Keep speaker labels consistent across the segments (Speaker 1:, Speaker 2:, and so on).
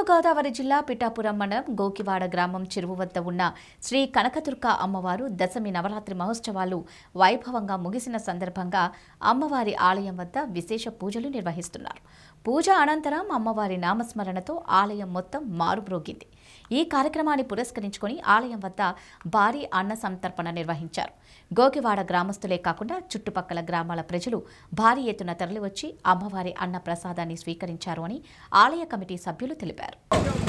Speaker 1: తూర్పుగోదావరి జిల్లా పిఠాపురం మండలం గోకివాడ గ్రామం చెరువు వద్ద ఉన్న శ్రీ కనకదుర్గ అమ్మవారు దశమి నవరాత్రి మహోత్సవాలు వైభవంగా ముగిసిన సందర్భంగా అమ్మవారి ఆలయం వద్ద విశేష పూజలు నిర్వహిస్తున్నారు పూజ అనంతరం అమ్మవారి నామస్మరణతో ఆలయం మొత్తం మారుమ్రోగింది ఈ కార్యక్రమాన్ని పురస్కరించుకొని ఆలయం వద్ద భారీ అన్న సంతర్పణ నిర్వహించారు గోకివాడ గ్రామస్తులే కాకుండా చుట్టుపక్కల గ్రామాల ప్రజలు భారీ ఎత్తున తరలివచ్చి అమ్మవారి అన్న ప్రసాదాన్ని స్వీకరించారు అని ఆలయ కమిటీ సభ్యులు తెలిపారు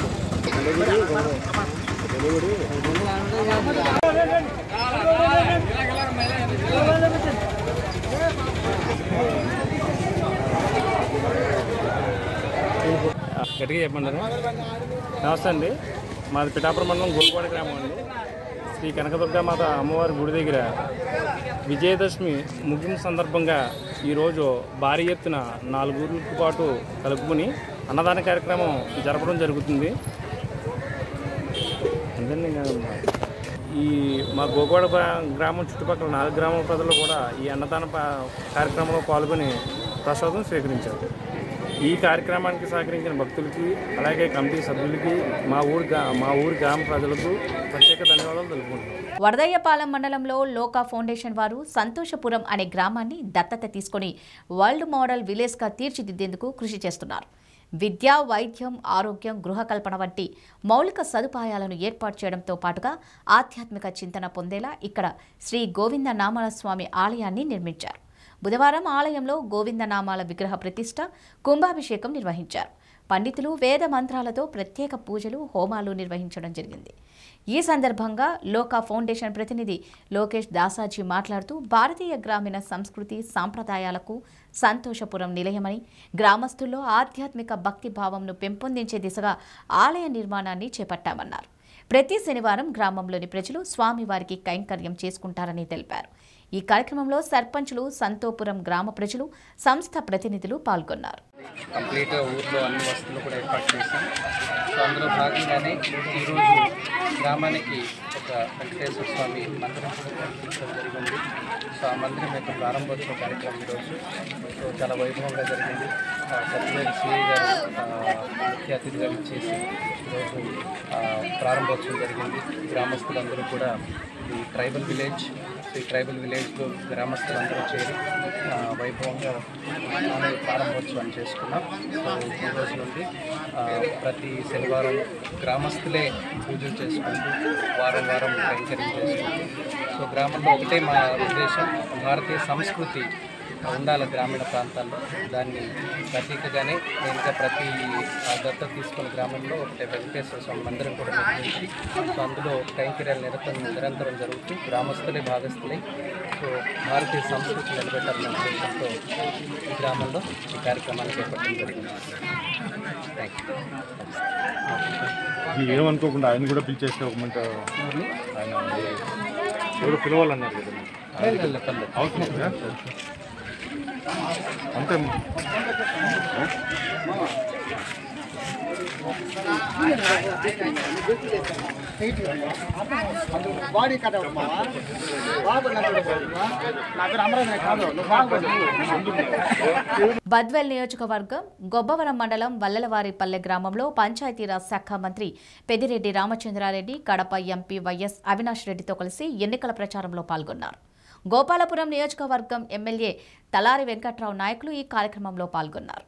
Speaker 2: గట్టిగా చెప్పండి నమస్తే అండి మాది పిఠాపురం మండలం గోల్పాడ గ్రామం అండి శ్రీ కనకదుర్గ మాత అమ్మవారి గుడి దగ్గర విజయదశమి ముగింపు సందర్భంగా ఈరోజు భారీ ఎత్తున నాలుగు ఊర్లకు పాటు కలుపుకొని అన్నదాన కార్యక్రమం జరపడం జరుగుతుంది అంతేనండి ఇంకా ఈ మా గోగోడ గ్రామం చుట్టుపక్కల నాలుగు గ్రామాల ప్రజలు కూడా ఈ అన్నదాన ప- కార్యక్రమంలో పాల్గొని ప్రసాదం స్వీకరించారు ఈ కార్యక్రమానికి సహకరించిన భక్తులకి అలాగే కమిటీ సభ్యులకి మా ఊరి గ్రా- మా ఊరి గ్రామ ప్రజలకు ప్రత్యేక ధన్యవాదాలు తెలుపుకుంటున్నాను
Speaker 1: వడదయ్యపాలెం మండలంలో లోకా ఫౌండేషన్ వారు సంతోషపురం అనే గ్రామాన్ని దత్తత తీసుకొని వరల్డ్ మోడల్ విలేజ్గా తీర్చిదిద్దేందుకు కృషి చేస్తున్నారు విద్య వైద్యం ఆరోగ్యం గృహ కల్పన వంటి మౌలిక సదుపాయాలను ఏర్పాటు చేయడంతో పాటుగా ఆధ్యాత్మిక చింతన పొందేలా ఇక్కడ శ్రీ గోవింద నామాల స్వామి ఆలయాన్ని నిర్మించారు బుధవారం ఆలయంలో గోవిందనామాల విగ్రహ ప్రతిష్ట కుంభాభిషేకం నిర్వహించారు పండితులు వేద మంత్రాలతో ప్రత్యేక పూజలు హోమాలు నిర్వహించడం జరిగింది ఈ సందర్భంగా లోకా ఫౌండేషన్ ప్రతినిధి లోకేష్ దాసాజీ మాట్లాడుతూ భారతీయ గ్రామీణ సంస్కృతి సాంప్రదాయాలకు సంతోషపురం నిలయమని గ్రామస్తుల్లో ఆధ్యాత్మిక భక్తి భావంను పెంపొందించే దిశగా ఆలయ నిర్మాణాన్ని చేపట్టామన్నారు ప్రతి శనివారం గ్రామంలోని ప్రజలు స్వామివారికి కైంకర్యం చేసుకుంటారని తెలిపారు ఈ కార్యక్రమంలో సర్పంచులు సంతోపురం గ్రామ ప్రజలు సంస్థ ప్రతినిధులు పాల్గొన్నారు
Speaker 3: కంప్లీట్గా ఊర్లో అన్ని వస్తువులు కూడా ఏర్పాటు చేశాం సో అందులో భాగంగానే ఈరోజు గ్రామానికి ఒక వెంకటేశ్వర స్వామి మందిరం కూడా కల్పించడం జరిగింది సో ఆ మందిరం యొక్క ప్రారంభోత్సవ కార్యక్రమం ఈరోజు సో చాలా వైభవంగా జరిగింది ఆ, సత్యవేది సిఐ గారు ఆ, ముఖ్య అతిథిగా ఇచ్చేసి ఈరోజు ఆ, ప్రారంభోత్సవం జరిగింది గ్రామస్తులందరూ కూడా ఈ ట్రైబల్ విలేజ్ ఈ ట్రైబల్ విలేజ్లో గ్రామస్తులందరూ చేరి ఆ, వైభవంగా ఆలయ ప్రారంభోత్సవం చేసుకున్నాం సో ఈ రోజు నుండి ఆ, ప్రతి శనివారం గ్రామస్తులే పూజలు చేసుకుంటూ వారం వారం కైంకర్యం చేసుకుంటూ సో గ్రామంలో ఒకటే మా ఉద్దేశం భారతీయ సంస్కృతి ఉండాలి గ్రామీణ ప్రాంతాల్లో దాన్ని ప్రతీకగానే ఇంకా ప్రతి ఆ దత్తత తీసుకున్న గ్రామంలో ఒకటే వెంకటేశ్వర స్వామి మందిరం కూడా నిర్మించి సో అందులో కైంకర్యాలు నిరంతరం నిరంతరం జరుగుతూ గ్రామస్తులే భాగస్తులై సో భారతీయ సంస్కృతి నిలబెట్టాలనే ఉద్దేశంతో ఈ గ్రామంలో ఈ కార్యక్రమాన్ని చేపట్టడం జరిగింది థ్యాంక్ యూ
Speaker 4: ఇది ఏమనుకోకుండా ఆయన కూడా పిలిచేస్తే ఒక మంచి ఆయన ఎవరు పిలవాలన్నారు కదా
Speaker 3: పర్లేదు
Speaker 4: అవసరం కదా? అంతే
Speaker 1: బద్వెల్ నియోజకవర్గం గొబ్బవరం మండలం వల్లలవారిపల్లె గ్రామంలో పంచాయతీరాజ్ శాఖ మంత్రి పెద్దిరెడ్డి రామచంద్రారెడ్డి కడప ఎంపీ వైఎస్ అవినాష్ రెడ్డితో కలిసి ఎన్నికల ప్రచారంలో పాల్గొన్నారు గోపాలపురం నియోజకవర్గం ఎమ్మెల్యే తలారి వెంకట్రావు నాయకులు ఈ కార్యక్రమంలో పాల్గొన్నారు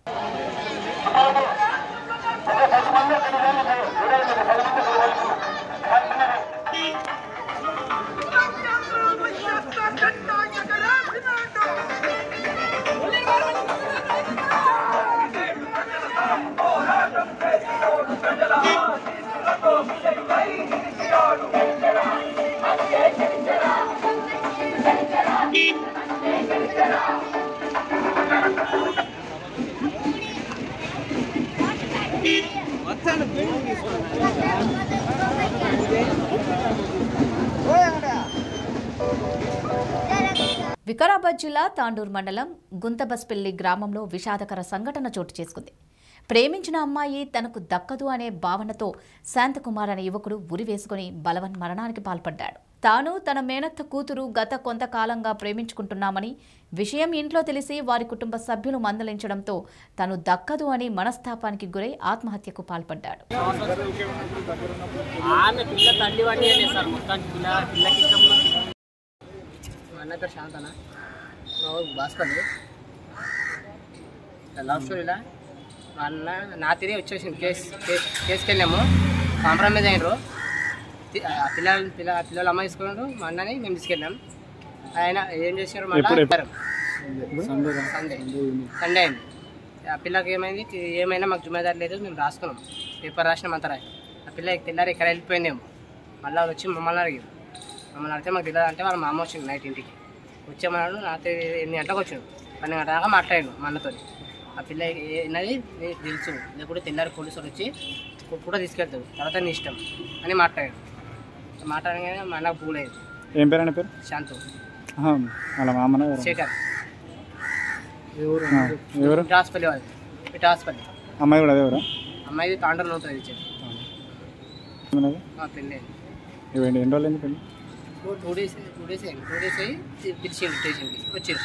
Speaker 1: వికారాబాద్ జిల్లా తాండూరు మండలం గుంతబస్పల్లి గ్రామంలో విషాదకర సంఘటన చోటు చేసుకుంది ప్రేమించిన అమ్మాయి తనకు దక్కదు అనే భావనతో శాంతకుమార్ అనే యువకుడు ఉరి వేసుకుని బలవన్ మరణానికి పాల్పడ్డాడు తాను తన మేనత్త కూతురు గత కొంతకాలంగా ప్రేమించుకుంటున్నామని విషయం ఇంట్లో తెలిసి వారి కుటుంబ సభ్యులు మందలించడంతో తను దక్కదు అని మనస్తాపానికి గురై ఆత్మహత్యకు పాల్పడ్డాడు
Speaker 5: ఆమె పిల్ల తల్లి వాడిని సార్ మొత్తానికి పిల్ల పిల్లకి ఇష్టం ఉన్నది. మా అన్న పేరు శాంతన మా ఊరు బాస్పల్లి లవ్ స్టోరీలా మా అన్న నా తిరిగి వచ్చేసింది కేసు కేసు కేసుకి వెళ్ళాము కాంప్రమైజ్ అయినరు తి- ఆ పిల్లలు పిల్ల పిల్లలు అమ్మ తీసుకున్నారు మా అన్నని మేము తీసుకెళ్ళాం ఆయన ఏం చేశారు మళ్ళీ సండే సండే అయింది ఆ పిల్లకి ఏమైంది తి- ఏమైనా మాకు జుమ్మేదారు లేదు మేము రాసుకున్నాం పేపర్ రాసినాం అంతా రాయి ఆ పిల్ల తెల్లారి ఇక్కడ వెళ్ళిపోయిందేమో మళ్ళీ వాళ్ళు వచ్చి మమ్మల్ని అడిగారు మమ్మల్ని అడిగితే మాకు తెలియదు అంటే వాళ్ళ మా అమ్మ వచ్చింది నైట్ ఇంటికి వచ్చామన్నాడు రాత్రి ఎన్ని గంటలకు వచ్చాడు పన్నెండు గంటల దాకా మాట్లాడాడు మా అన్నతో ఆ పిల్ల ఏనది నీకు తెలుసు లేకపోతే తెల్లారి పోలీసులు వచ్చి కు- కూడా తీసుకెళ్తాడు తర్వాత నీ ఇష్టం అని మాట్లాడాడు మాట్లాడగానే మా అన్నకు పూలేదు
Speaker 6: ఏం పేరు అన్న పేరు
Speaker 5: శాంతు
Speaker 6: ఆహా, వాళ్ళ మామన ఎవరు?
Speaker 5: శేఖర్
Speaker 6: ఆ, ఎవరు
Speaker 5: పిఠాస్పల్లి వాళ్ళు పిఠాస్పల్లి
Speaker 6: అమ్మాయి కూడా అదే ఎవరా
Speaker 5: అమ్మాయిది తాండూరులో ఉంటుంది ఇచ్చేది
Speaker 6: ఏమన్నది?
Speaker 5: మా పెళ్ళి
Speaker 6: ఇవ్వండి ఎన్ని రోజులు అయింది పెళ్ళి
Speaker 5: టూ డేస్ టూ డేస్ అయింది టూ డేస్ అయ్యి పిలిచిండు స్టేషన్కి వచ్చేసి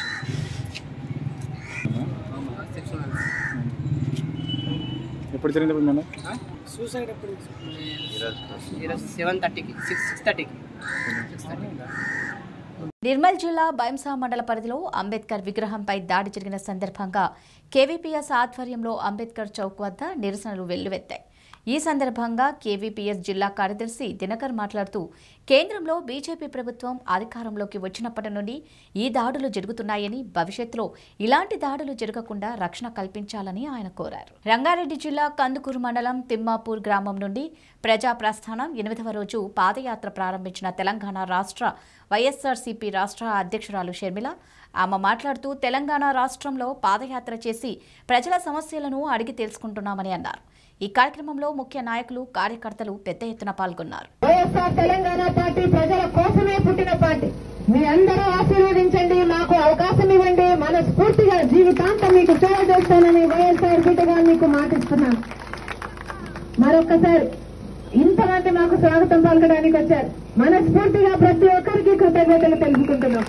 Speaker 5: సిక్స్ మంత్స్
Speaker 6: ఎప్పుడు జరిగింది ఇప్పుడు మేము
Speaker 5: సూసైడ్ ఎప్పుడు ఈరోజు సెవెన్ థర్టీకి సిక్స్ సిక్స్ థర్టీకి సిక్స్ థర్టీ
Speaker 1: నిర్మల్ జిల్లా బైంసా మండల పరిధిలో అంబేద్కర్ విగ్రహంపై దాడి జరిగిన సందర్భంగా కేవీపీఎస్ ఆధ్వర్యంలో అంబేద్కర్ చౌక్ వద్ద నిరసనలు వెల్లువెత్తాయి ఈ సందర్భంగా కేవీపీఎస్ జిల్లా కార్యదర్శి దినకర్ మాట్లాడుతూ కేంద్రంలో బీజేపీ ప్రభుత్వం అధికారంలోకి వచ్చినప్పటి నుండి ఈ దాడులు జరుగుతున్నాయని భవిష్యత్తులో ఇలాంటి దాడులు జరగకుండా రక్షణ కల్పించాలని ఆయన కోరారు రంగారెడ్డి జిల్లా కందుకూరు మండలం తిమ్మాపూర్ గ్రామం నుండి ప్రజా ప్రస్థానం ఎనిమిదవ రోజు పాదయాత్ర ప్రారంభించిన తెలంగాణ రాష్ట్ర వైఎస్ఆర్సీపీ రాష్ట్ర అధ్యక్షురాలు షర్మిల ఆమె మాట్లాడుతూ తెలంగాణ రాష్ట్రంలో పాదయాత్ర చేసి ప్రజల సమస్యలను అడిగి తెలుసుకుంటున్నామని అన్నారు ఈ కార్యక్రమంలో ముఖ్య నాయకులు కార్యకర్తలు పెద్ద ఎత్తున పాల్గొన్నారు
Speaker 7: వైఎస్ఆర్ తెలంగాణ పార్టీ ప్రజల కోసమే పుట్టిన పార్టీ మీ అందరూ ఆశీర్వదించండి మాకు అవకాశం ఇవ్వండి మనస్ఫూర్తిగా జీవితాంతం మీకు సేవ చేస్తానని వైఎస్ఆర్ బిడ్డగా మీకు మాటిస్తున్నాను మరొక్కసారి ఇంతమంది మాకు స్వాగతం పలకడానికి వచ్చారు మనస్ఫూర్తిగా ప్రతి ఒక్కరికి కృతజ్ఞతలు తెలుసుకుంటున్నాం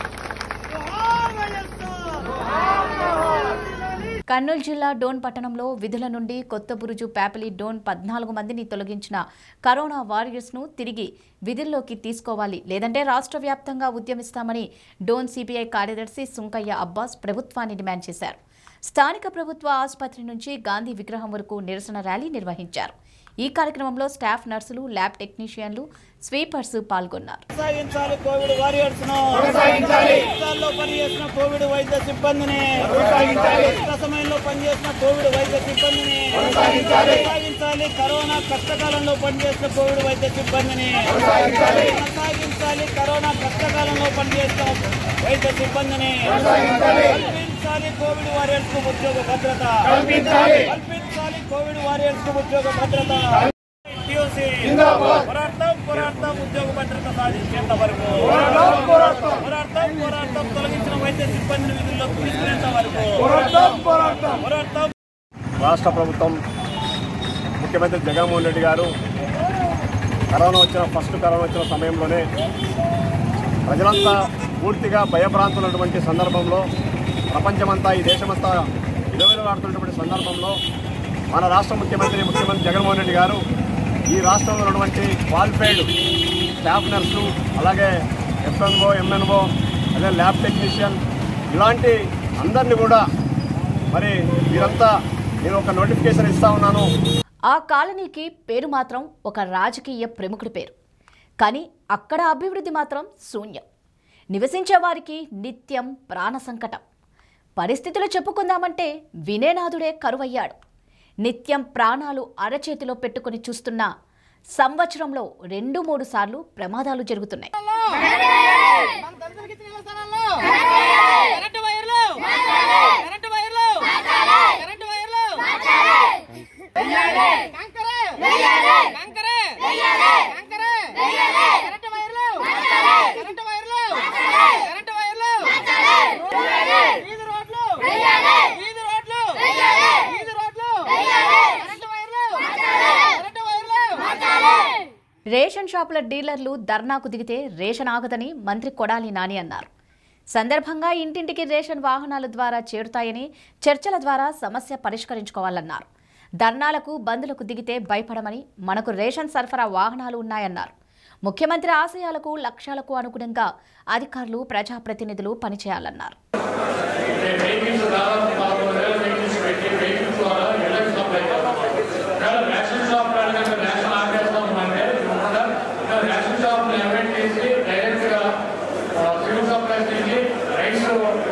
Speaker 1: కర్నూలు జిల్లా డోన్ పట్టణంలో విధుల నుండి కొత్త బురుజు ప్యాపిలి డోన్ పద్నాలుగు మందిని తొలగించిన కరోనా వారియర్స్ ను తిరిగి విధుల్లోకి తీసుకోవాలి లేదంటే రాష్ట్ర వ్యాప్తంగా ఉద్యమిస్తామని డోన్ సిపిఐ కార్యదర్శి సుంకయ్య అబ్బాస్ ప్రభుత్వాన్ని డిమాండ్ చేశారు స్థానిక ప్రభుత్వ ఆసుపత్రి నుంచి గాంధీ విగ్రహం వరకు నిరసన ర్యాలీ నిర్వహించారు ఈ కార్యక్రమంలో స్టాఫ్ నర్సులు ల్యాబ్ టెక్నీషియన్లు స్వీపర్స్ పాల్గొన్నారు
Speaker 8: కొనసాగించాలి కోవిడ్ వారియర్స్ ను రాష్ట్రాల్లో పనిచేసిన కోవిడ్ వైద్య సిబ్బందిని కష్ట సమయంలో పనిచేసిన కోవిడ్ వైద్య సిబ్బందిని కొనసాగించాలి కరోనా కష్టకాలంలో పనిచేసిన కోవిడ్ వైద్య సిబ్బందిని కొనసాగించాలి కరోనా కష్టకాలంలో పనిచేసిన వైద్య సిబ్బందిని కల్పించాలి కోవిడ్ వారియర్స్ కు ఉద్యోగ భద్రత కల్పించాలి కోవిడ్ వారియర్స్ కు ఉద్యోగ భద్రత టీఓసీ పోరాడతాం పోరాడతాం ఉద్యోగ భద్రత సాధించేంత వరకు పోరాడతాం పోరాడతాం తొలగించిన వైద్య సిబ్బందిని విధుల్లోకి తీసుకునేంత వరకు పోరాడతాం
Speaker 9: రాష్ట్ర ప్రభుత్వం ముఖ్యమంత్రి జగన్మోహన్ రెడ్డి గారు కరోనా వచ్చిన ఫస్ట్ కరోనా వచ్చిన సమయంలోనే ప్రజలంతా పూర్తిగా భయభ్రాంతున్నటువంటి సందర్భంలో ప్రపంచమంతా ఈ దేశమంతా విలువలాడుతున్నటువంటి సందర్భంలో మన రాష్ట్ర ముఖ్యమంత్రి ముఖ్యమంత్రి జగన్మోహన్ రెడ్డి గారు ఈ రాష్ట్రంలో ఉన్నటువంటి క్వాలిఫైడ్ స్టాఫ్ నర్సులు అలాగే ఎఫ్ఎన్ఓ ఎంఎన్ఓ అదే ల్యాబ్ టెక్నీషియన్ ఇలాంటి అందరినీ కూడా మరి మీరంతా నేను ఒక నోటిఫికేషన్ ఇస్తా ఉన్నాను
Speaker 1: ఆ కాలనీకి పేరు మాత్రం ఒక రాజకీయ ప్రముఖుడి పేరు కానీ అక్కడ అభివృద్ధి మాత్రం శూన్యం నివసించే వారికి నిత్యం ప్రాణ సంకటం పరిస్థితులు చెప్పుకుందామంటే వినేనాథుడే కరువయ్యాడు నిత్యం ప్రాణాలు అరచేతిలో పెట్టుకొని చూస్తున్న సంవత్సరంలో రెండు మూడు సార్లు ప్రమాదాలు జరుగుతున్నాయి రేషన్ షాపుల డీలర్లు ధర్నాకు దిగితే రేషన్ ఆగదని మంత్రి కొడాలి నాని అన్నారు సందర్భంగా ఇంటింటికి రేషన్ వాహనాల ద్వారా చేరుతాయని చర్చల ద్వారా సమస్య పరిష్కరించుకోవాలన్నారు ధర్నాలకు బంద్లకు దిగితే భయపడమని మనకు రేషన్ సరఫరా వాహనాలు ఉన్నాయన్నారు ముఖ్యమంత్రి ఆశయాలకు లక్ష్యాలకు అనుగుణంగా అధికారులు ప్రజాప్రతినిధులు పనిచేయాలన్నారు
Speaker 10: రేషన్ షాప్ రేషన్ ఆపేస్తామంటే రేషన్ షాప్ ఎవరైట్ చేసి డైరెక్ట్గా సివిల్ సప్లైస్ నుంచి రైస్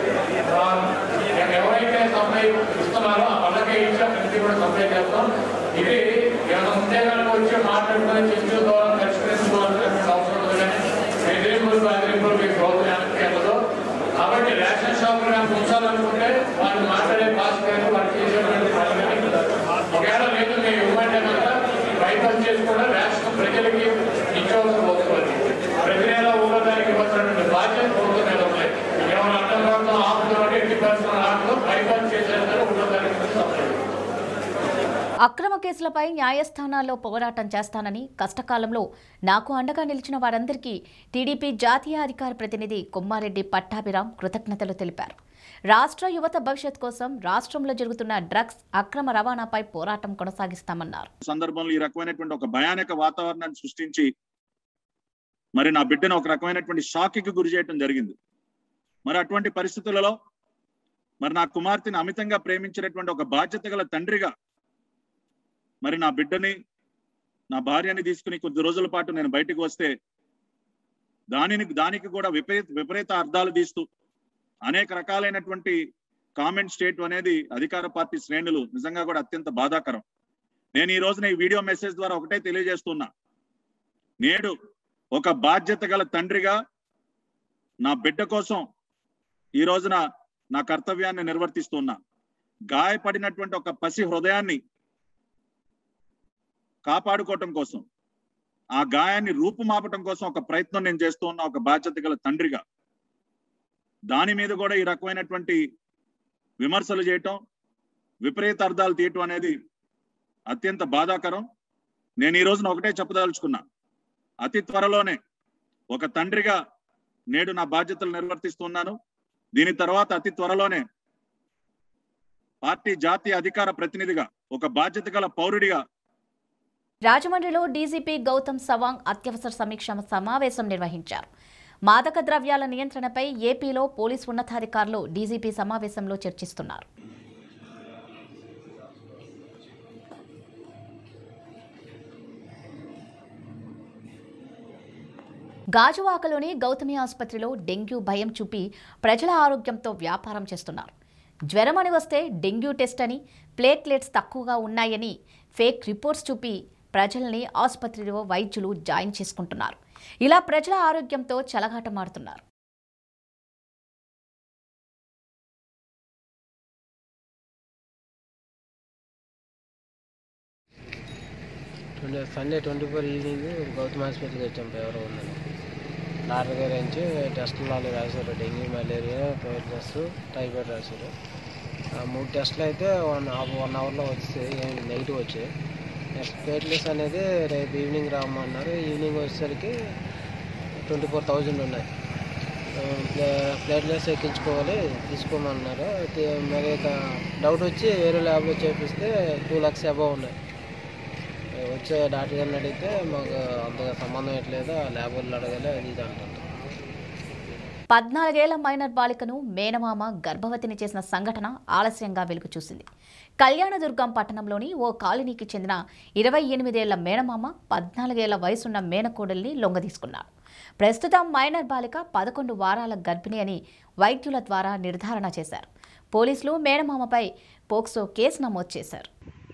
Speaker 10: ఎవరైతే సప్లై ఇస్తున్నారో వాళ్ళకే ఇచ్చి అక్కడికి కూడా సప్లై చేస్తాం ఇది ఏమైనా ఉంటే కనుక వచ్చి మాట్లాడుకుని చర్చల ద్వారా పరిష్కరించుకోవాల్సిన అవసరం ఉంది కానీ ఎదిరింపులు బెదిరింపులు మీకు ప్రోత్సాహం వెళ్ళదు కాబట్టి రేషన్ షాపులు కనుక ఉంచాలనుకుంటే వాళ్ళు మాట్లాడే భాష కానీ వాళ్ళు చేసేటువంటి పని కానీ ఒకవేళ లేదు మేము ఇవ్వమంటే కనుక రైతులు చేసి కూడా రేషన్ ప్రజలకి ఇచ్చవలసి వస్తుంది ప్రతి నెల ఊళ్ళో దానికి ఇవ్వాల్సినటువంటి బాధ్యత ప్రభుత్వం మీద ఉంది ఏమైనా అర్థం కావడం ఆపుతున్నాడు ఎట్టి పరిస్థితులు ఆపుతూ రైతులు చేసేందుకు ఊళ్ళో దానికి సప్లై
Speaker 1: అక్రమ కేసులపై న్యాయస్థానాల్లో పోరాటం చేస్తానని కష్టకాలంలో నాకు అండగా నిలిచిన వారందరికీ టీడీపీ జాతీయ అధికార ప్రతినిధి కొమ్మారెడ్డి పట్టాభిరాం కృతజ్ఞతలు తెలిపారు రాష్ట్ర యువత భవిష్యత్ కోసం రాష్ట్రంలో జరుగుతున్న డ్రగ్స్ అక్రమ రవాణాపై పోరాటం కొనసాగిస్తామన్నారు
Speaker 11: సందర్భంలో ఈ రకమైనటువంటి ఒక భయానక వాతావరణాన్ని సృష్టించి మరి నా బిడ్డను ఒక రకమైనటువంటి షాక్కి గురి చేయడం జరిగింది మరి అటువంటి పరిస్థితులలో మరి నా కుమార్తెని అమితంగా ప్రేమించినటువంటి ఒక బాధ్యత గల తండ్రిగా మరి నా బిడ్డని నా భార్యని తీసుకుని కొద్ది రోజుల పాటు నేను బయటకు వస్తే దానిని దానికి కూడా విపరీత విపరీత అర్థాలు తీస్తూ అనేక రకాలైనటువంటి కామెంట్ స్టేట్ అనేది అధికార పార్టీ శ్రేణులు నిజంగా కూడా అత్యంత బాధాకరం నేను ఈ రోజున ఈ వీడియో మెసేజ్ ద్వారా ఒకటే తెలియజేస్తున్నా నేడు ఒక బాధ్యత గల తండ్రిగా నా బిడ్డ కోసం ఈ రోజున నా కర్తవ్యాన్ని నిర్వర్తిస్తున్నా గాయపడినటువంటి ఒక పసి హృదయాన్ని కాపాడుకోవటం కోసం ఆ గాయాన్ని రూపుమాపటం కోసం ఒక ప్రయత్నం నేను చేస్తూ ఉన్నా ఒక బాధ్యత గల తండ్రిగా దాని మీద కూడా ఈ రకమైనటువంటి విమర్శలు చేయటం విపరీత అర్థాలు తీయటం అనేది అత్యంత బాధాకరం నేను ఈ రోజున ఒకటే చెప్పదలుచుకున్నా అతి త్వరలోనే ఒక తండ్రిగా నేడు నా బాధ్యతలు నిర్వర్తిస్తున్నాను దీని తర్వాత అతి త్వరలోనే పార్టీ జాతీయ అధికార ప్రతినిధిగా ఒక బాధ్యత గల పౌరుడిగా
Speaker 1: రాజమండ్రిలో డీజీపీ గౌతమ్ సవాంగ్ అత్యవసర సమీక్ష సమావేశం నిర్వహించారు మాదక ద్రవ్యాల నియంత్రణపై ఏపీలో పోలీసు ఉన్నతాధికారులు డీజీపీ సమావేశంలో చర్చిస్తున్నారు గాజువాకలోని గౌతమి ఆసుపత్రిలో డెంగ్యూ భయం చూపి ప్రజల ఆరోగ్యంతో వ్యాపారం చేస్తున్నారు జ్వరం అని వస్తే డెంగ్యూ టెస్ట్ అని ప్లేట్లెట్స్ తక్కువగా ఉన్నాయని ఫేక్ రిపోర్ట్స్ చూపి ప్రజల్ని ఆసుపత్రిలో వైద్యులు జాయిన్ చేసుకుంటున్నారు ఇలా ప్రజల ఆరోగ్యంతో చెలగాటమాడుతున్నారు
Speaker 12: twenty Sunday twenty four evening Gautam హాస్పిటల్కి వచ్చాం ఫీవర్ ఉందని డాక్టర్ గారు నుంచి టెస్టులు వాళ్ళు రాశారు డెంగ్యూ మలేరియా టెస్ట్ టైఫాయిడ్ రాశారు ఆ మూడు టెస్టులు అయితే వన్ హాఫ్ వన్ అవర్లో వచ్చి నెగిటివ్ వచ్చాయి నెక్స్ట్ ప్లేట్లెస్ అనేది రేపు ఈవినింగ్ రామన్నారు ఈవినింగ్ వచ్చేసరికి ట్వంటీ ఫోర్ థౌజండ్ ఉన్నాయి ఆ, ప్లే ప్లేట్లెస్ ఎక్కించుకోవాలి తీసుకోమన్నారు అయితే మరి ఇక డౌట్ వచ్చి వేరే ల్యాబ్లో చేపిస్తే టూ ల్యాక్స్ అబవ్ ఉన్నాయి వచ్చే డాక్టర్ గారిని అడిగితే మాకు అంతగా సంబంధం ఎట్లేదు ఆ ల్యాబ్ వాళ్ళు అడగాలి అది ఇది అంటారు
Speaker 1: పద్నాలుగేళ్ల మైనర్ బాలికను మేనమామ గర్భవతిని చేసిన సంఘటన ఆలస్యంగా వెలుగు చూసింది కళ్యాణదుర్గం పట్టణంలోని ఓ కాలనీకి చెందిన ఇరవై ఎనిమిదేళ్ల మేనమామ పద్నాలుగేళ్ల వయసున్న మేనకోడల్ని లొంగదీసుకున్నాడు ప్రస్తుతం మైనర్ బాలిక పదకొండు వారాల గర్భిణి అని వైద్యుల ద్వారా నిర్ధారణ చేశారు పోలీసులు మేనమామపై పోక్సో కేసు నమోదు చేశారు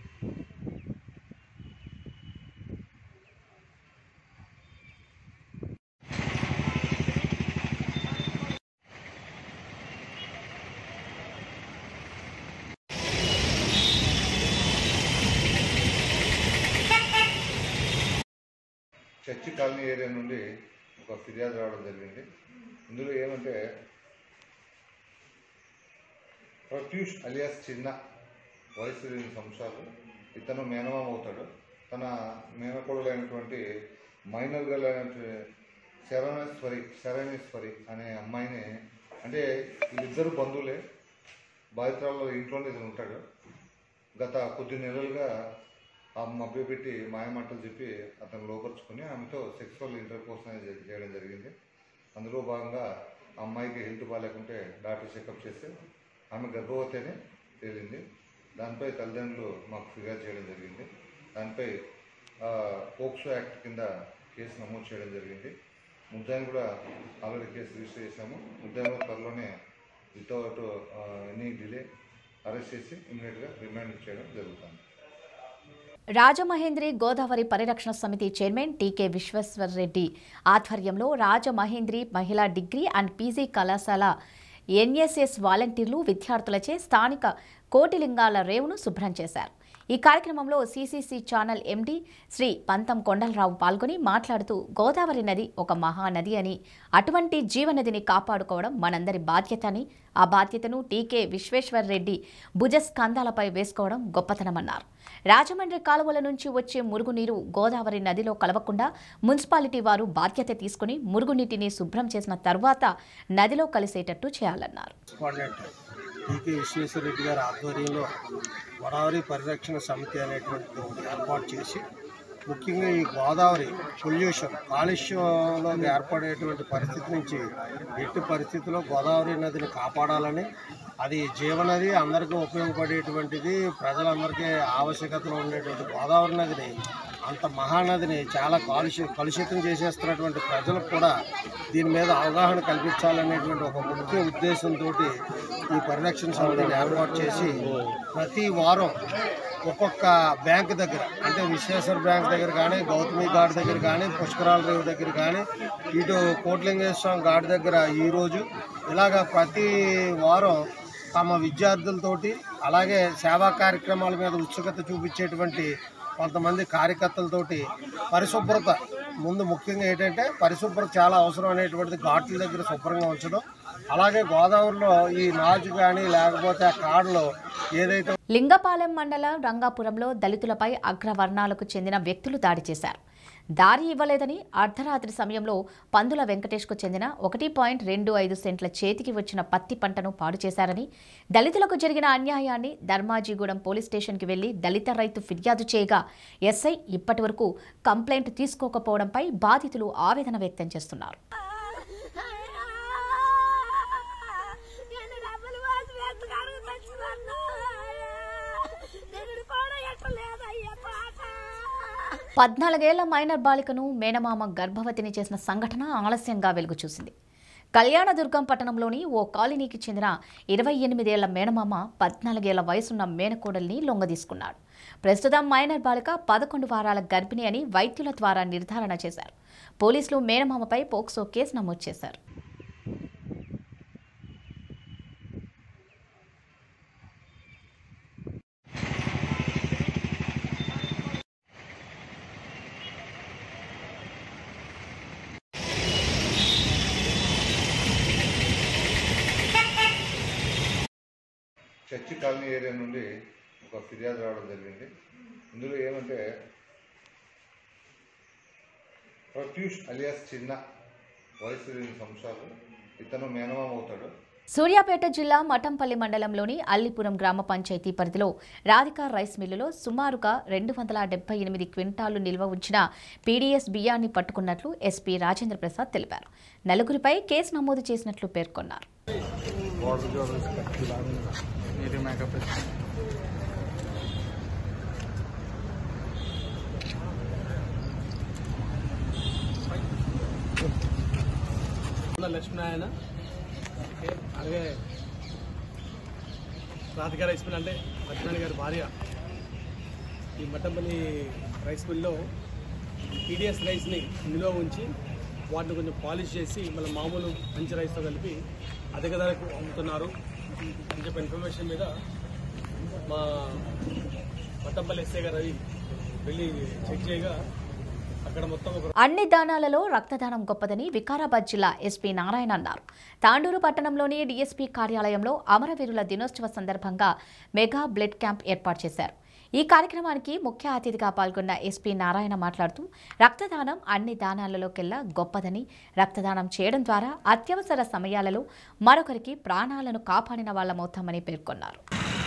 Speaker 13: చర్చి కాలనీ ఏరియా నుండి ఒక ఫిర్యాదు రావడం జరిగింది ఇందులో ఏమంటే ప్రత్యూష్ అలియాస్ చిన్న వయసు ఎనిమిది సంవత్సరాలు ఇతను మేనమామ అవుతాడు తన మేనకోడలైనటువంటి మైనర్ గర్ల్ అయినటువంటి శరణేశ్వరి శరణేశ్వరి అనే అమ్మాయిని అంటే వీళ్ళిద్దరు బంధువులే బాధితురాలు ఇంట్లోనే ఇతను ఉంటాడు గత కొద్ది నెలలుగా ఆ మభ్య పెట్టి మాయమాటలు చెప్పి అతను లోపరుచుకొని ఆమెతో సెక్సువల్ ఇంటర్ కోర్స్ అనేది చేయడం జరిగింది అందులో భాగంగా ఆ అమ్మాయికి హెల్త్ బాగాలేకుంటే డాక్టర్ చెకప్ చేస్తే ఆమె గర్భవతి అని తేలింది దానిపై తల్లిదండ్రులు మాకు ఫిర్యాదు చేయడం జరిగింది దానిపై ఆ, పోక్సో యాక్ట్ కింద కేసు నమోదు చేయడం జరిగింది ముద్దాయిని కూడా ఆల్రెడీ కేసు రిజిస్టర్ చేశాము ముద్దాయిని కూడా త్వరలోనే వితౌట్ ఎనీ డిలే అరెస్ట్ చేసి ఇమీడియట్గా రిమాండ్ చేయడం జరుగుతుంది
Speaker 1: రాజమహేంద్రి గోదావరి పరిరక్షణ సమితి చైర్మన్ టీకే విశ్వేశ్వర్ రెడ్డి ఆధ్వర్యంలో రాజమహేంద్రి మహిళా డిగ్రీ అండ్ పీజీ కళాశాల ఎన్ఎస్ఎస్ వాలంటీర్లు విద్యార్థులచే స్థానిక కోటిలింగాల రేవును శుభ్రం చేశారు ఈ కార్యక్రమంలో సీసీసీ ఛానల్ ఎండీ శ్రీ పంతం కొండలరావు పాల్గొని మాట్లాడుతూ గోదావరి నది ఒక మహానది అని అటువంటి జీవనదిని కాపాడుకోవడం మనందరి బాధ్యత అని ఆ బాధ్యతను టీకే విశ్వేశ్వర్ రెడ్డి భుజస్కంధాలపై వేసుకోవడం గొప్పతనమన్నారు రాజమండ్రి కాలువల నుంచి వచ్చే మురుగునీరు గోదావరి నదిలో కలవకుండా మున్సిపాలిటీ వారు బాధ్యత తీసుకుని మురుగునీటిని శుభ్రం చేసిన తర్వాత నదిలో కలిసేటట్టు చేయాలన్నారు
Speaker 14: కరెస్పాండెంట్ టీకే విశ్వేశ్వరరెడ్డి గారి ఆధ్వర్యంలో గోదావరి పరిరక్షణ సమితి అనేటువంటి ఒకటి ఏర్పాటు చేసి ముఖ్యంగా ఈ గోదావరి పొల్యూషన్ కాలుష్యంలో ఏర్పడేటువంటి పరిస్థితి నుంచి ఎట్టి పరిస్థితిలో గోదావరి నదిని కాపాడాలని అది జీవనది అందరికీ ఉపయోగపడేటువంటిది ప్రజలందరికీ ఆవశ్యకతలో ఉండేటువంటి గోదావరి నదిని అంత మహానదిని చాలా కాలుష్య కలుషితం చేసేస్తున్నటువంటి ప్రజలకు కూడా దీని మీద అవగాహన కల్పించాలనేటువంటి ఒక ముఖ్య ఉద్దేశంతో ఈ పరిరక్షణ సమితిని ఏర్పాటు చేసి ప్రతి వారం ఒక్కొక్క బ్యాంక్ దగ్గర అంటే విశ్వేశ్వర బ్యాంక్ దగ్గర కానీ గౌతమి ఘాట్ దగ్గర కానీ పుష్కరాల రేవు దగ్గర కానీ ఇటు కోట్లింగేశ్వరం ఘాట్ దగ్గర ఈరోజు ఇలాగ ప్రతి వారం తమ విద్యార్థులతోటి అలాగే సేవా కార్యక్రమాల మీద ఉత్సుకత చూపించేటువంటి కొంతమంది కార్యకర్తలతోటి పరిశుభ్రత ముందు ముఖ్యంగా ఏంటంటే పరిశుభ్రత చాలా అవసరం అనేటువంటిది ఘాట్ల దగ్గర శుభ్రంగా ఉంచడం అలాగే గోదావరిలో ఈ నాజు కానీ లేకపోతే ఆ కాడలో ఏదైతే
Speaker 1: లింగపాలెం మండల రంగాపురంలో దళితులపై అగ్రవర్ణాలకు చెందిన వ్యక్తులు దాడి చేశారు దారి ఇవ్వలేదని అర్ధరాత్రి సమయంలో పందుల వెంకటేష్కు చెందిన ఒకటి పాయింట్ రెండు ఐదు సెంట్ల చేతికి వచ్చిన పత్తి పంటను పాడు చేశారని దళితులకు జరిగిన అన్యాయాన్ని ధర్మాజీగూడెం పోలీస్ స్టేషన్కి వెళ్లి దళిత రైతు ఫిర్యాదు చేయగా ఎస్ఐ ఇప్పటి వరకు కంప్లైంట్ తీసుకోకపోవడంపై బాధితులు ఆవేదన వ్యక్తం చేస్తున్నారు పద్నాలుగేళ్ల మైనర్ బాలికను మేనమామ గర్భవతిని చేసిన సంఘటన ఆలస్యంగా వెలుగు చూసింది కళ్యాణదుర్గం పట్టణంలోని ఓ కాలనీకి చెందిన ఇరవై ఎనిమిదేళ్ల మేనమామ పద్నాలుగేళ్ల వయసున్న మేనకోడల్ని లొంగదీసుకున్నాడు ప్రస్తుతం మైనర్ బాలిక పదకొండు వారాల గర్భిణి అని వైద్యుల ద్వారా నిర్ధారణ చేశారు పోలీసులు మేనమామపై పోక్సో కేసు నమోదు చేశారు
Speaker 13: చర్చి కాలనీ ఏరియా నుండి ఒక ఫిర్యాదు రావడం జరిగింది ఇందులో ఏమంటే ప్రత్యూష్ అలియాస్ చిన్న వయసు ఎనిమిది సంవత్సరాలు ఇతను మేనమామ అవుతాడు
Speaker 1: సూర్యాపేట జిల్లా మఠంపల్లి మండలంలోని అల్లిపురం గ్రామ పంచాయతీ పరిధిలో రాధికా రైస్ మిల్లులో సుమారుగా రెండు వందల డెబ్బై ఎనిమిది క్వింటాలు నిల్వ ఉంచిన పీడీఎస్ బియ్యాన్ని పట్టుకున్నట్లు ఎస్పీ రాజేంద్ర ప్రసాద్ తెలిపారు నలుగురిపై కేసు నమోదు చేసినట్లు పేర్కొన్నారు
Speaker 15: లక్ష్మీనారాయణ అలాగే రాధిక రైస్ మిల్ అంటే లక్ష్మీనారాయణ గారి భార్య ఈ మట్టంపల్లి రైస్ మిల్లో పీడిఎస్ రైస్ని నిల్వ ఉంచి వాటిని కొంచెం పాలిష్ చేసి మళ్ళీ మామూలు మంచి రైస్తో కలిపి అధిక ధరకు అమ్ముతున్నారు అని చెప్పి ఇన్ఫర్మేషన్ మీద మా మట్టంపల్లి ఎస్ఐ గారు అవి వెళ్ళి చెక్ చేయగా అక్కడ మొత్తం ఒక
Speaker 1: అన్ని దానాలలో రక్తదానం గొప్పదని వికారాబాద్ జిల్లా ఎస్పీ నారాయణ అన్నారు తాండూరు పట్టణంలోని డీఎస్పీ కార్యాలయంలో అమరవీరుల దినోత్సవ సందర్భంగా మెగా బ్లడ్ క్యాంప్ ఏర్పాటు చేశారు ఈ కార్యక్రమానికి ముఖ్య అతిథిగా పాల్గొన్న ఎస్పీ నారాయణ మాట్లాడుతూ రక్తదానం అన్ని దానాలలోకెల్లా గొప్పదని రక్తదానం చేయడం ద్వారా అత్యవసర సమయాలలో మరొకరికి ప్రాణాలను కాపాడిన వాళ్ళమవుతామని పేర్కొన్నారు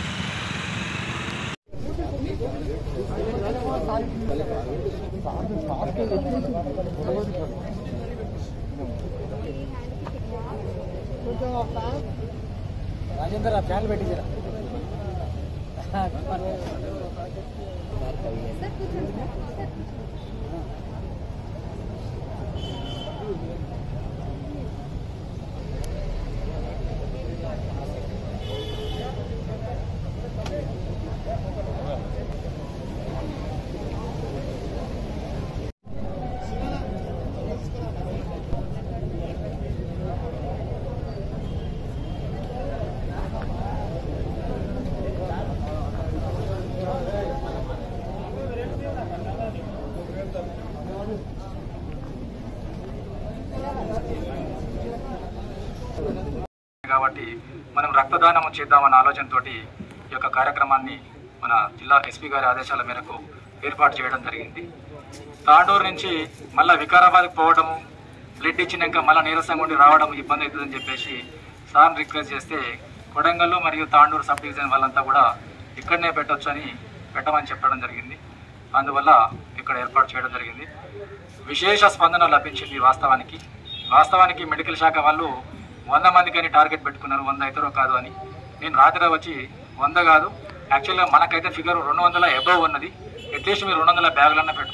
Speaker 8: రాజేందర్ ఆ ఫ్యాన్ పెట్టించారా
Speaker 16: కాబట్టి మనం రక్తదానం చేద్దామన్న ఆలోచనతో ఈ యొక్క కార్యక్రమాన్ని మన జిల్లా ఎస్పీ గారి ఆదేశాల మేరకు ఏర్పాటు చేయడం జరిగింది తాండూరు నుంచి మళ్ళీ వికారాబాద్కి పోవడము బ్లడ్ ఇచ్చినాక మళ్ళీ నీరసంగా ఉండి రావడం ఇబ్బంది అవుతుందని చెప్పేసి సార్ని రిక్వెస్ట్ చేస్తే కొడంగల్ మరియు తాండూరు సబ్ డివిజన్ వాళ్ళంతా కూడా ఇక్కడనే పెట్టొచ్చు అని పెట్టమని చెప్పడం జరిగింది అందువల్ల ఇక్కడ ఏర్పాటు చేయడం జరిగింది విశేష స్పందన లభించింది వాస్తవానికి వాస్తవానికి మెడికల్ శాఖ వాళ్ళు వంద మందికని టార్గెట్ పెట్టుకున్నారు వంద అవుతారో కాదు అని నేను రాత్రి వచ్చి వంద కాదు యాక్చువల్గా మనకైతే ఫిగర్ రెండు వందల అబవ్ ఉన్నది అట్లీస్ట్ మీరు రెండు వందల బ్యాగులన్నా పెట్టుకో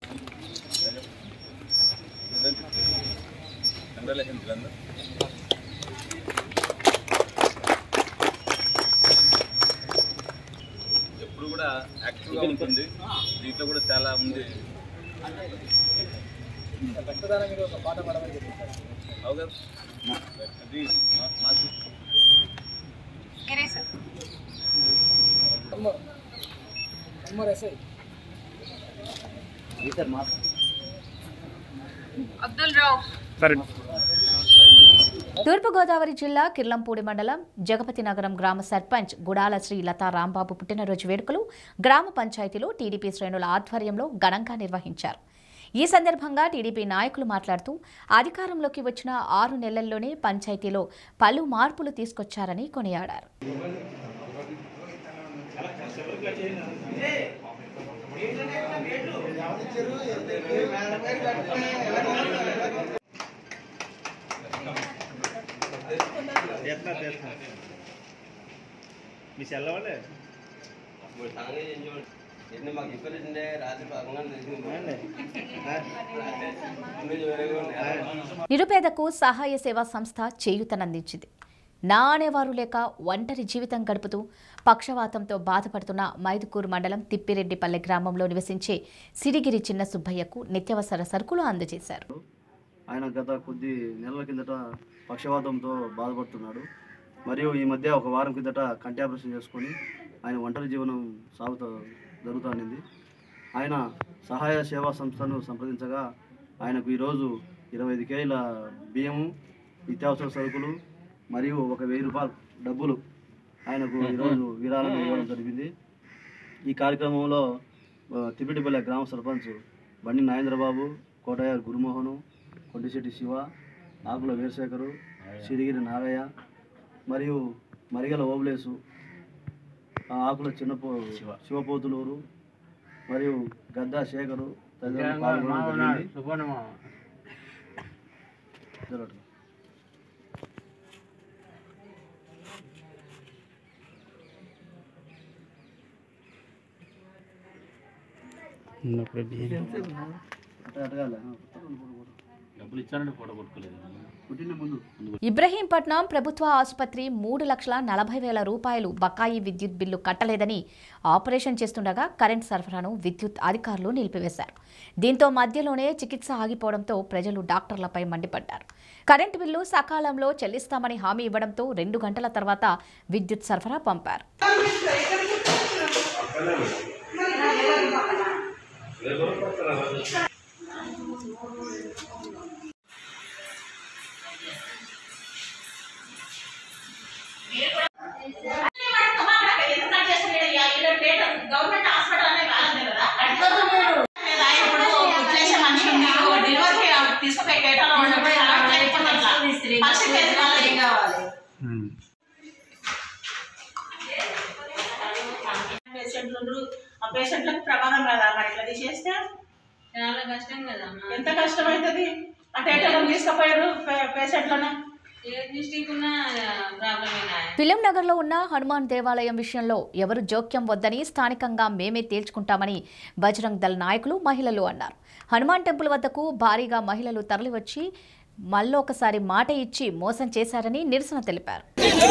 Speaker 17: ఎప్పుడు కూడా యాక్టివ్గా ఉంటుంది దీంట్లో కూడా చాలా ఉంది
Speaker 8: రక్తదానం మీద ఒక పాట పాడమని చెప్పారు
Speaker 17: అవుగా అది మా- మాకు
Speaker 8: అమ్మ అమ్మ రసై
Speaker 18: అబ్దుల్ రావు
Speaker 2: సరే
Speaker 1: తూర్పుగోదావరి జిల్లా కిర్లంపూడి మండలం జగపతి నగరం గ్రామ సర్పంచ్ గుడాల శ్రీ లతా రాంబాబు పుట్టినరోజు వేడుకలు గ్రామ పంచాయతీలో టీడీపీ శ్రేణుల ఆధ్వర్యంలో ఘనంగా నిర్వహించారు ఈ సందర్భంగా టీడీపీ నాయకులు మాట్లాడుతూ అధికారంలోకి వచ్చిన ఆరు నెలల్లోనే పంచాయతీలో పలు మార్పులు తీసుకొచ్చారని కొనియాడారు
Speaker 19: మీ సెల్లవాళ్ళే
Speaker 20: మాకు ఇప్పటిండే రాత్రి
Speaker 1: నిరుపేదకు సహాయ సేవా సంస్థ చేయూతనందించింది నా అనేవారు లేక ఒంటరి జీవితం గడుపుతూ పక్షవాతంతో బాధపడుతున్న మైదుకూరు మండలం తిప్పిరెడ్డిపల్లె గ్రామంలో నివసించే సిరిగిరి చిన్న సుబ్బయ్యకు నిత్యావసర సరుకులు అందజేశారు
Speaker 21: ఆయన గత కొద్ది నెలల కిందట పక్షవాతంతో బాధపడుతున్నాడు మరియు ఈ మధ్య ఒక వారం కిందట కంటి ఆపరేషన్ చేసుకొని ఆయన ఒంటరి జీవనం సాగుతూ జరుగుతుంది ఆయన సహాయ సేవా సంస్థను సంప్రదించగా ఆయనకు ఈరోజు ఇరవై ఐదు కేజీల బియ్యము నిత్యావసర సరుకులు మరియు ఒక వెయ్యి రూపాయల డబ్బులు ఆయనకు ఈరోజు విరాళంగా ఇవ్వడం జరిగింది ఈ కార్యక్రమంలో ఆ, తిప్పిటిపల్లె గ్రామ సర్పంచ్ బండి నాగేంద్రబాబు కోటయ్య గురుమోహను కొండిశెట్టి శివ ఆకుల వీరశేఖరు సిరిగిరి నాగయ్య మరియు మరిగల ఓబులేసు ఆ ఆకుల చిన్నపో శివపోతులూరు మరియు గద్దా శేఖరు తదితరులు పాల్గొనడం జరిగింది. జరగట్లేదు. అట్ట అడగాలి.
Speaker 17: డబ్బులు ఇచ్చారంటే ఫోటో కొట్టుకోలేదు
Speaker 21: పుట్టిన ముందు
Speaker 1: ఇబ్రహీంపట్నం ప్రభుత్వ ఆసుపత్రి మూడు లక్షల నలభై వేల రూపాయలు బకాయి విద్యుత్ బిల్లు కట్టలేదని ఆపరేషన్ చేస్తుండగా కరెంట్ సరఫరాను విద్యుత్ అధికారులు నిలిపివేశారు దీంతో మధ్యలోనే చికిత్స ఆగిపోవడంతో ప్రజలు డాక్టర్లపై మండిపడ్డారు కరెంటు బిల్లు సకాలంలో చెల్లిస్తామని హామీ ఇవ్వడంతో రెండు గంటల తర్వాత విద్యుత్ సరఫరా పంపారు
Speaker 18: గవర్నమెంట్ పేషెంట్లు ఉండరు ఆ పేషెంట్లకు ప్రమాదం కదా మరి ఇట్లా తీసేస్తే
Speaker 19: చాలా కష్టం కదా
Speaker 18: ఎంత కష్టం అవుతుంది అంటే ఎట్లా తీసుకుపోయారు పేషెంట్లను
Speaker 19: ఏ డిస్టిక్ ఉన్నా ప్రాబ్లమేనా
Speaker 1: ఫిలిం నగర్లో ఉన్న హనుమాన్ దేవాలయం విషయంలో ఎవరు జోక్యం వద్దని స్థానికంగా మేమే తేల్చుకుంటామని బజరంగ్ దళ్ నాయకులు మహిళలు అన్నారు హనుమాన్ టెంపుల్ వద్దకు భారీగా మహిళలు తరలివచ్చి మళ్ళొకసారి మాట ఇచ్చి మోసం చేశారని నిరసన తెలిపారు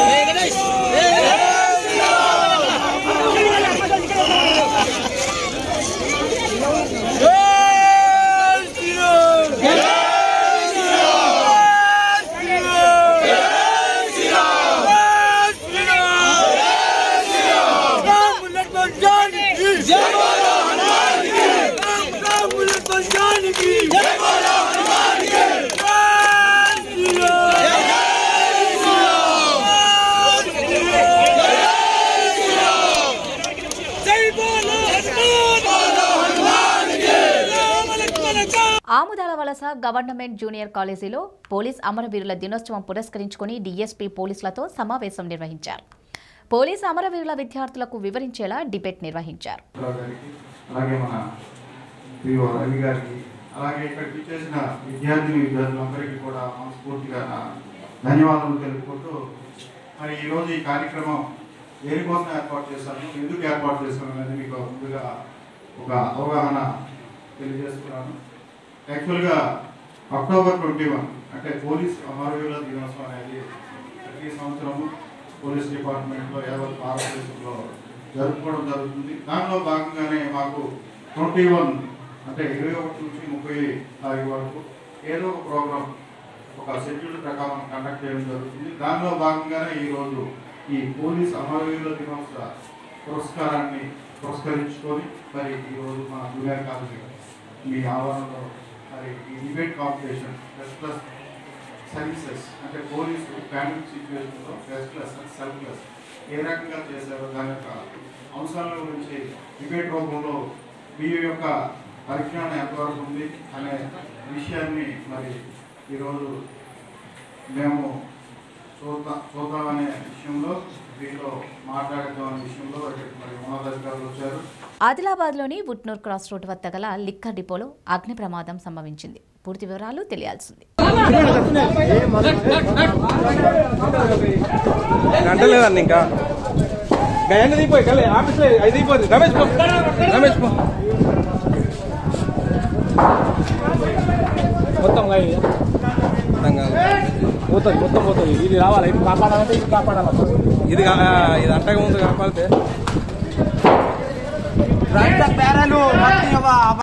Speaker 1: ఆముదాల వలస గవర్నమెంట్ జూనియర్ కాలేజీలో పోలీస్ అమరవీరుల దినోత్సవం పురస్కరించుకుని డీఎస్పీ పోలీసులతో సమావేశం నిర్వహించారు పోలీస్ అమరవీరుల విద్యార్థులకు వివరించేలా డిబేట్ నిర్వహించారు
Speaker 22: రావు గారికి అలాగే మన వివో రవి గారికి అలాగే ఇక్కడికి చేసిన విద్యార్థిని విద్యార్థులందరికీ కూడా మనస్ఫూర్తిగా నా ధన్యవాదాలు తెలుపుకుంటూ మరి ఈరోజు ఈ కార్యక్రమం దేనికోసం ఏర్పాటు చేశాను ఎందుకు ఏర్పాటు చేశాను అనేది మీకు ముందుగా ఒక అవగాహన తెలియజేస్తున్నాను యాక్చువల్గా అక్టోబర్ ట్వంటీ వన్ అంటే పోలీస్ అమరవీరుల దినోత్సవం అనేది ప్రతి సంవత్సరము పోలీస్ డిపార్ట్మెంట్లో యావత్ భారతదేశంలో జరుపుకోవడం జరుగుతుంది దానిలో భాగంగానే మాకు ట్వంటీ వన్ అంటే ఇరవై ఒకటి నుంచి ముప్పై తారీఖు వరకు ఏదో ఒక ప్రోగ్రామ్ ఒక షెడ్యూల్ ప్రకారం కండక్ట్ చేయడం జరుగుతుంది దానిలో భాగంగానే ఈరోజు ఈ పోలీస్ అమరవీరుల దినోత్సవ పురస్కారాన్ని పురస్కరించుకొని మరి ఈరోజు మా జూనియర్ కాలేజీ మీ ఆవరణలో మరి ఈ debate competition plus plus services అంటే పోలీసు ప్యాండమిక్ సిచ్యువేషన్లో ప్లస్ ప్లస్ సెల్ఫ్ ప్లస్ ఏ రకంగా చేశారో దాని యొక్క అంశాల గురించి డిబేట్ రూపంలో మీ యొక్క పరిజ్ఞానం ఎంతవరకు ఉంది అనే విషయాన్ని మరి ఈరోజు మేము చూద్దాం చూద్దామనే విషయంలో దీంట్లో మాట్లాడదాం అనే విషయంలో ఇక్కడికి మరి ఉన్నతాధికారులు వచ్చారు
Speaker 1: ఆదిలాబాద్లోని వుట్నూర్ క్రాస్ రోడ్ వద్ద గల లిక్కర్ డిపోలో అగ్ని ప్రమాదం సంభవించింది పూర్తి వివరాలు తెలియాల్సింది
Speaker 23: గంట లేదండి ఇంకా గంట దిగిపోయి కలే ఆఫీస్లో అది దిగిపోతుంది రమేష్ పో రమేష్ పో
Speaker 8: మొత్తం కాదు ఇది. పోతుంది మొత్తం పోతుంది ఇది రావాలి ఇది కాపాడాలంటే ఇది కాపాడాలి
Speaker 23: ఇది కా- ఇది అంటక ముందు కాపాడితే
Speaker 8: పేరలు